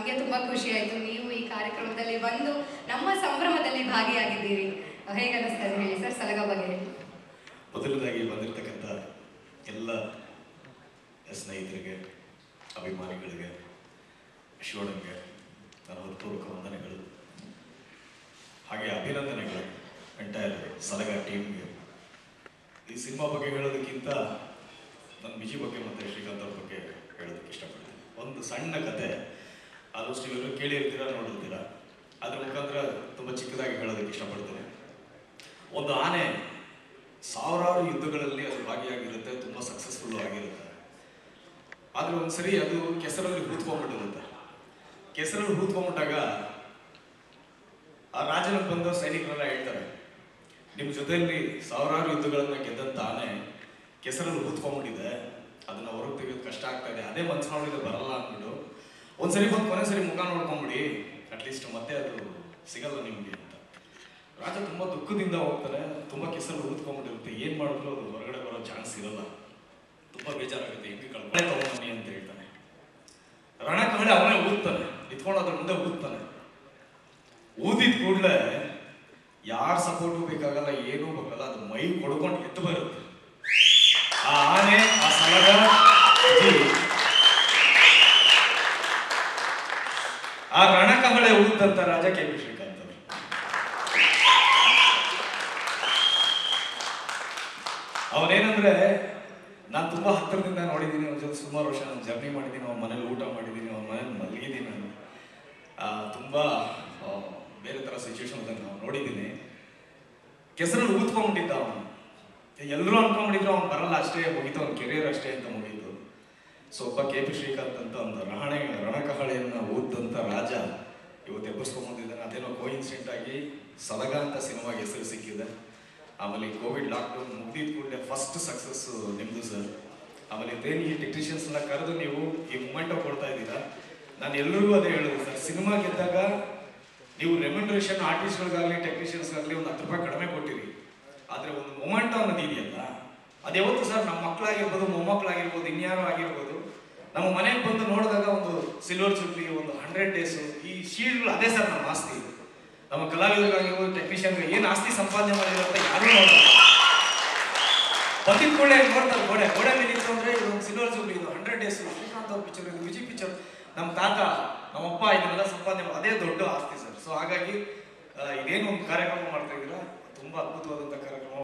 ನಮಗೆ ತುಂಬ ಖುಷಿ ಆಯಿತು ನೀವು ಈ ಕಾರ್ಯಕ್ರಮದಲ್ಲಿ ಬಂದು ನಮ್ಮ ಸಂಭ್ರಮದಲ್ಲಿ ಭಾಗಿಯಾಗಿದ್ದೀರಿ ಹೇಗೆ ಅನ್ನಿಸ್ತಾ ಇದೆ ಹೇಳಿ ಸರ್ ಸಲಗ ಬಗ್ಗೆ ಹೇಳಿ ಮೊದಲದಾಗಿ ಬಂದಿರತಕ್ಕಂಥ ಎಲ್ಲ ಸ್ನೇಹಿತರಿಗೆ ಅಭಿಮಾನಿಗಳಿಗೆ ಶಿವಣ್ಣಗೆ ನನ್ನ ಹೃತ್ಪೂರ್ವಕ ವಂದನೆಗಳು ಹಾಗೆ ಅಭಿನಂದನೆಗಳು ಎಂಟೈರ್ ಸಲಗ ಟೀಮ್ಗೆ ಈ ಸಿನಿಮಾ ಬಗ್ಗೆ ಹೇಳೋದಕ್ಕಿಂತ ನನ್ನ ವಿಜಿ ಬಗ್ಗೆ ಮತ್ತು ಶ್ರೀಕಾಂತ್ ಅವ್ರ ಬಗ್ಗೆ ಹೇಳೋದಕ್ಕೆ ಇಷ್ಟಪಡ್ತೀನಿ ಒಂದು ಸಣ್ಣ ಕತೆ ಆಲ್ಮೋಸ್ಟ್ ನೀವೆಲ್ಲರೂ ಕೇಳಿರ್ತೀರ ನೋಡಿರ್ತೀರ ಅದ್ರ ಮುಖಾಂತರ ತುಂಬ ಚಿಕ್ಕದಾಗಿ ಹೇಳೋದಕ್ಕೆ ಇಷ್ಟಪಡ್ತೀನಿ ಒಂದು ಆನೆ ಸಾವಿರಾರು ಯುದ್ಧಗಳಲ್ಲಿ ಅದು ಭಾಗಿಯಾಗಿರುತ್ತೆ ತುಂಬ ಸಕ್ಸಸ್ಫುಲ್ ಆಗಿರುತ್ತೆ ಆದ್ರೆ ಒಂದ್ಸರಿ ಅದು ಕೆಸರಲ್ಲಿ ಹೂತ್ಕೊಂಡ್ಬಿಟ್ಟಿರುತ್ತೆ ಕೆಸರಲ್ಲಿ ಹೂತ್ಕೊಂಡ್ಬಿಟ್ಟಾಗ ಆ ರಾಜನ ಬಂದು ಸೈನಿಕರೆಲ್ಲ ಹೇಳ್ತಾರೆ ನಿಮ್ಮ ಜೊತೆಯಲ್ಲಿ ಸಾವಿರಾರು ಯುದ್ಧಗಳನ್ನ ಗೆದ್ದಂತ ಆನೆ ಕೆಸರಲ್ಲಿ ಹೂತ್ಕೊಂಡ್ಬಿಟ್ಟಿದೆ ಅದನ್ನ ಹೊರಗೆ ತೆಗೆಯೋದು ಕಷ್ಟ ಆಗ್ತಾ ಇದೆ ಅದೇ ಮನ್ಸು ಮಾಡಿದ್ರೆ ಬರಲ್ಲ ಅಂದ್ಬಿಟ್ಟು ಒಂದ್ಸರಿ ಬಂದು ಕೊನೆ ಸರಿ ಮುಖ ನೋಡ್ಕೊಂಬಿಡಿ ಅಟ್ಲೀಸ್ಟ್ ಮತ್ತೆ ಅದು ಸಿಗಲ್ಲ ನಿಮ್ಗೆ ಅಂತ ರಾಜ ತುಂಬಾ ದುಃಖದಿಂದ ಹೋಗ್ತಾನೆ ತುಂಬಾ ಕೆಸರು ಊದ್ಕೊಂಡ್ಬಿಟ್ಟಿರುತ್ತೆ ಏನ್ ಮಾಡಿದ್ರು ಅದು ಹೊರಗಡೆ ಬರೋ ಚಾನ್ಸ್ ಇರಲ್ಲ ತುಂಬಾ ಬೇಜಾರಾಗುತ್ತೆ ಹೆಂಗೆ ಕಳ್ಕೊಂಡೆ ತಗೊಂಬನ್ನಿ ಅಂತ ಹೇಳ್ತಾನೆ ರಣ ಕಹಳೆ ಅವನೇ ಊದ್ತಾನೆ ನಿಂತ್ಕೊಂಡು ಅದ್ರ ಮುಂದೆ ಊದ್ತಾನೆ ಊದಿದ ಕೂಡಲೇ ಯಾರ ಸಪೋರ್ಟು ಬೇಕಾಗಲ್ಲ ಏನೂ ಬೇಕಲ್ಲ ಅದು ಮೈ ಕೊಡ್ಕೊಂಡು ಎದ್ದು ಬರುತ್ತೆ ಆ ಆನೆ ಆ ಸಲಗ ಇಡೀ ಆ ರಣಕಹಳೆ ಊದ್ದಂತ ರಾಜ ಕೆ ಪಿ ಶ್ರೀಕಾಂತ್ ಅವರು ಅವನೇನಂದ್ರೆ ನಾನು ತುಂಬಾ ಹತ್ತಿರದಿಂದ ನೋಡಿದ್ದೀನಿ ಅವ್ನ ಜೊತೆ ಸುಮಾರು ವರ್ಷ ನಾನು ಜರ್ನಿ ಮಾಡಿದ್ದೀನಿ ಅವ್ನ ಮನೇಲಿ ಊಟ ಮಾಡಿದ್ದೀನಿ ಅವ್ನ ಮನೇಲಿ ಮಲಗಿದ್ದೀನಿ ನಾನು ಆ, ತುಂಬಾ ಆ, ಬೇರೆ ಥರ ಸಿಚುವೇಶನ್ ನಾವು ನೋಡಿದ್ದೀನಿ ಕೆಸರಲ್ಲಿ ಊದ್ಕೊಂಡ್ಬಿಟ್ಟಿದ್ದ ಅವನು ಎಲ್ಲರೂ ಅನ್ಕೊಂಡ್ಬಿಟ್ಟಿದ್ರು ಅವ್ನು ಬರಲ್ಲ ಅಷ್ಟೇ ಮುಗೀತು ಅವ್ನ ಕೆರಿಯರ್ ಅಷ್ಟೇ ಅಂತ ಮುಗೀತು ಸೊ ಒಬ್ಬ ಕೆ ಪಿ ಶ್ರೀಕಾಂತ್ ಅಂತ ಒಂದು ರಹಣೆ ರಣಕಹಳೆಯನ್ನ ಊದ್ದಂತ ರಾಜ ಇವತ್ತು ಎಬ್ಬರಿಸ್ಕೊಂಡ್ಬಂದಿದ್ದಾನೆ ಅದೇನೋ ಕೋಇನ್ಸಿಡೆಂಟ್ ಆಗಿ ಸಲಗ ಅಂತ ಸಿನಿಮಾಗೆ ಹೆಸರು ಸಿಕ್ಕಿದೆ ಆಮೇಲೆ ಕೋವಿಡ್ ಲಾಕ್ಡೌನ್ ಮುಗಿದ ಕೂಡಲೇ ಫಸ್ಟ್ ಸಕ್ಸಸ್ ನಿಮ್ದು ಸರ್ ಆಮೇಲೆ ಇದೇನು ಈ ಟೆಕ್ನಿಷಿಯನ್ಸ್ ಎಲ್ಲ ಕರೆದು ನೀವು ಈ ಮೂಮೆಂಟ್ ಕೊಡ್ತಾ ಇದ್ದೀರಾ ನಾನು ಎಲ್ರಿಗೂ ಅದೇ ಹೇಳೋದು ಸರ್ ಸಿನಿಮಾ ಗೆದ್ದಾಗ ನೀವು ರೆಮ್ಯುನರೇಷನ್ ಆರ್ಟಿಸ್ಟ್ಗಳಿಗಾಗಲಿ ಟೆಕ್ನಿಷಿಯನ್ಸ್ಗಾಗಲಿ ಒಂದು ಹತ್ತು ರೂಪಾಯಿ ಕಡಿಮೆ ಕೊಟ್ಟಿರಿ ಆದರೆ ಒಂದು ಮೊಮೆಂಟ್ ಅನ್ನೋದು ಇದೆಯಲ್ಲ ಅದು ಯಾವತ್ತು ಸರ್ ನಮ್ಮ ಮಕ್ಕಳಾಗಿರ್ಬೋದು ಮೊಮ್ಮಕ್ಕಳಾಗಿರ್ಬೋದು ಇನ್ಯಾರೋ ಆಗಿರ್ಬೋದು ನಮ್ಮ ಮನೆಗೆ ಬಂದು ನೋಡಿದಾಗ ಒಂದು ಸಿಲ್ವರ್ ಜುಬ್ಲಿ ಒಂದು ಹಂಡ್ರೆಡ್ ಡೇಸು ಈ ಶೀಲ್ಡ್ಗಳು ಅದೇ ಸರ್ ನಮ್ಮ ಆಸ್ತಿ ನಮ್ಮ ಕಲಾವಿದರಿಗಾಗಿರ್ಬೋದು ಟೆಕ್ನಿಷಿಯನ್ಗೆ ಏನು ಆಸ್ತಿ ಸಂಪಾದನೆ ಮಾಡಿರೋ ಅಂತ ಯಾರೂ ನೋಡಲ್ಲ ಬಂದಿದ್ದ ಕೂಡಲೇ ನೋಡ್ತಾರೆ ಗೋಡೆ ಗೋಡೆ ಮೇಲೆ ನಿಂತು ಅಂದ್ರೆ ಇದು ಒಂದು ಸಿಲ್ವರ್ ಜುಬ್ಲಿ ಇದು ಹಂಡ್ರೆಡ್ ಡೇಸ್ ಶ್ರೀಕಾಂತ್ ಅವ್ರ ಪಿಕ್ಚರ್ ಇದು ವಿಜಯ್ ಪಿಕ್ಚರ್ ನಮ್ಮ ತಾತ ನಮ್ಮಪ್ಪ ಇದನ್ನೆಲ್ಲ ಸಂಪಾದನೆ ಮಾಡಿ ಅದೇ ದೊಡ್ಡ ಆಸ್ತಿ ಸರ್ ಸೊ ಹಾಗಾಗಿ ಆ, ಇದೇನು ಒಂದು ಕಾರ್ಯಕ್ರಮ ಮಾಡ್ತಾ ಇದ್ದೀರಾ ತುಂಬಾ ಅದ್ಭುತವಾದಂಥ ಕಾರ್ಯಕ್ರಮ